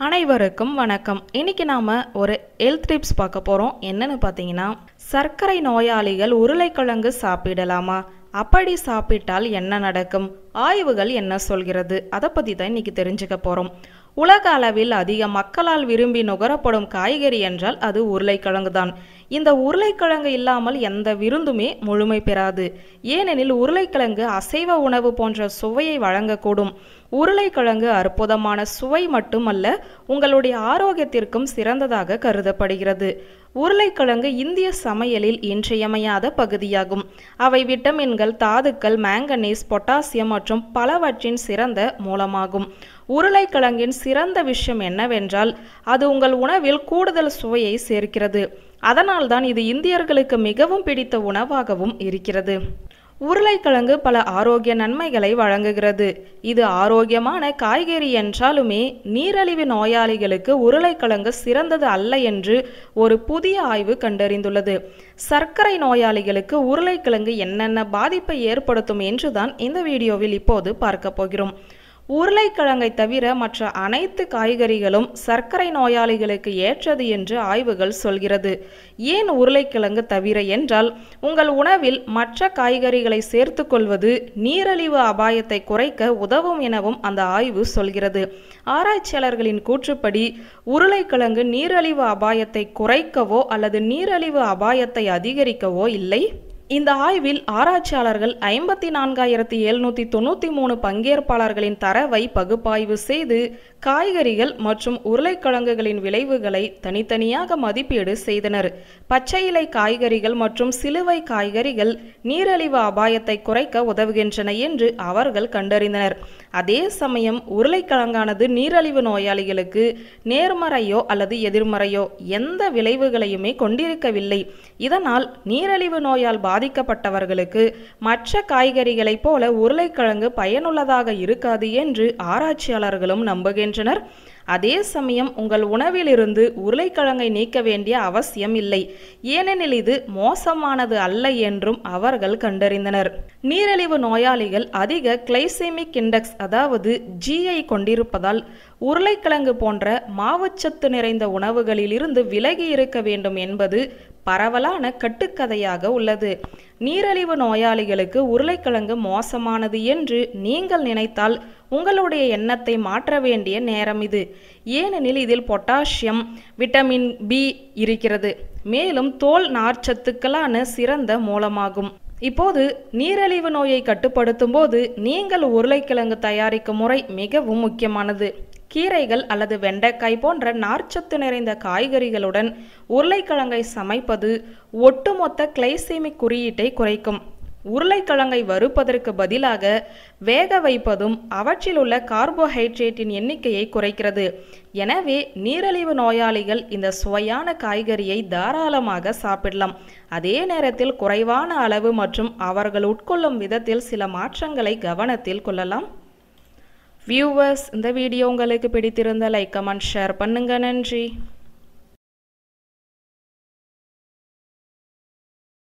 அனைவருக்கும் வணக்கம் இன்னைக்கு நாம ஒரு ஹெல்த் டிப்ஸ் பார்க்க போறோம் என்னன்னு பார்த்தீங்கன்னா சர்க்கரை நோயாளிகள் உருளைக்கிழங்கு சாப்பிடலாமா அப்படி சாப்பிட்டால் என்ன நடக்கும் ஆய்வுகள் என்ன சொல்கிறது அதை பத்தி தான் இன்னைக்கு தெரிஞ்சுக்க போறோம் உலக அளவில் அதிக மக்களால் விரும்பி நுகரப்படும் காய்கறி என்றால் அது உருளைக்கிழங்கு தான் இந்த உருளைக்கிழங்கு இல்லாமல் எந்த விருந்துமே முழுமை பெறாது ஏனெனில் உருளைக்கிழங்கு அசைவ உணவு போன்ற சுவையை வழங்கக்கூடும் உருளைக்கிழங்கு அற்புதமான சுவை மட்டுமல்ல உங்களுடைய ஆரோக்கியத்திற்கும் சிறந்ததாக கருதப்படுகிறது உருளைக்கிழங்கு இந்திய சமையலில் இன்றியமையாத பகுதியாகும் அவை விட்டமின்கள் தாதுக்கள் மேங்கனீஸ் பொட்டாசியம் மற்றும் பலவற்றின் சிறந்த மூலமாகும் உருளைக்கிழங்கின் சிறந்த விஷயம் என்னவென்றால் அது உங்கள் உணவில் கூடுதல் சுவையை சேர்க்கிறது அதனால்தான் இது இந்தியர்களுக்கு மிகவும் பிடித்த உணவாகவும் இருக்கிறது உருளைக்கிழங்கு பல ஆரோக்கிய நன்மைகளை வழங்குகிறது இது ஆரோக்கியமான காய்கறி என்றாலுமே நீரழிவு நோயாளிகளுக்கு உருளைக்கிழங்கு சிறந்தது அல்ல என்று ஒரு புதிய ஆய்வு கண்டறிந்துள்ளது சர்க்கரை நோயாளிகளுக்கு உருளைக்கிழங்கு என்னென்ன பாதிப்பை ஏற்படுத்தும் என்றுதான் இந்த வீடியோவில் இப்போது பார்க்க போகிறோம் உருளைக்கிழங்கை தவிர மற்ற அனைத்து காய்கறிகளும் சர்க்கரை நோயாளிகளுக்கு ஏற்றது என்று ஆய்வுகள் சொல்கிறது ஏன் உருளைக்கிழங்கு தவிர என்றால் உங்கள் உணவில் மற்ற காய்கறிகளை சேர்த்து கொள்வது நீரழிவு அபாயத்தை குறைக்க உதவும் எனவும் அந்த ஆய்வு சொல்கிறது ஆராய்ச்சியாளர்களின் கூற்றுப்படி உருளைக்கிழங்கு நீரழிவு அபாயத்தை குறைக்கவோ அல்லது நீரழிவு அபாயத்தை அதிகரிக்கவோ இல்லை இந்த ஆய்வில் ஆராய்ச்சியாளர்கள் ஐம்பத்தி நான்காயிரத்தி எழுநூத்தி தொண்ணூத்தி மூணு பங்கேற்பாளர்களின் தரவை பகுப்பாய்வு செய்து காய்கறிகள் மற்றும் உருளைக்கிழங்குகளின் விளைவுகளை தனித்தனியாக மதிப்பீடு செய்தனர் பச்சை இலை காய்கறிகள் மற்றும் சிலுவை காய்கறிகள் நீரழிவு அபாயத்தை குறைக்க உதவுகின்றன என்று அவர்கள் கண்டறிந்தனர் அதே சமயம் உருளைக்கிழங்கானது நீரழிவு நோயாளிகளுக்கு நேர்மறையோ அல்லது எதிர்மறையோ எந்த விளைவுகளையுமே கொண்டிருக்கவில்லை இதனால் நீரழிவு நோயால் பாதிக்கப்பட்டவர்களுக்கு மற்ற காய்கறிகளைப் போல உருளைக்கிழங்கு பயனுள்ளதாக இருக்காது என்று ஆராய்ச்சியாளர்களும் நம்புகின்றனர் அதே சமயம் உங்கள் உணவிலிருந்து உருளைக்கிழங்கை நீக்க வேண்டிய அவசியம் இல்லை ஏனெனில் இது மோசமானது அல்ல என்றும் அவர்கள் கண்டறிந்தனர் நீரிழிவு நோயாளிகள் அதிக கிளைசெமிக் இண்டெக்ஸ் அதாவது ஜிஐ கொண்டிருப்பதால் உருளைக்கிழங்கு போன்ற மாவுச்சத்து நிறைந்த உணவுகளில் இருந்து விலகி இருக்க வேண்டும் என்பது பரவலான கட்டுக்கதையாக உள்ளது நீரிழிவு நோயாளிகளுக்கு உருளைக்கிழங்கு மோசமானது என்று நீங்கள் நினைத்தால் உங்களுடைய எண்ணத்தை மாற்ற வேண்டிய நேரம் இது ஏனெனில் இதில் பொட்டாசியம் விட்டமின் பி இருக்கிறது மேலும் தோல் நார்ச்சத்துக்களான சிறந்த மூலமாகும் இப்போது நீரிழிவு நோயை கட்டுப்படுத்தும் போது நீங்கள் உருளைக்கிழங்கு தயாரிக்கும் முறை மிகவும் முக்கியமானது கீரைகள் அல்லது வெண்டைக்காய் போன்ற நார்ச்சத்து நிறைந்த காய்கறிகளுடன் உருளைக்கிழங்கை சமைப்பது ஒட்டுமொத்த கிளைசேமிக் குறியீட்டை குறைக்கும் உருளைக்கிழங்கை வறுப்பதற்கு பதிலாக வேக வைப்பதும் அவற்றில் உள்ள கார்போஹைட்ரேட்டின் எண்ணிக்கையை குறைக்கிறது எனவே நீரிழிவு நோயாளிகள் இந்த சுவையான காய்கறியை தாராளமாக சாப்பிடலாம் அதே நேரத்தில் குறைவான அளவு மற்றும் அவர்கள் உட்கொள்ளும் விதத்தில் சில மாற்றங்களை கவனத்தில் கொள்ளலாம் வியூவர்ஸ் இந்த வீடியோ உங்களுக்கு பிடித்திருந்த லைக் கமெண்ட் ஷேர் பண்ணுங்க நன்றி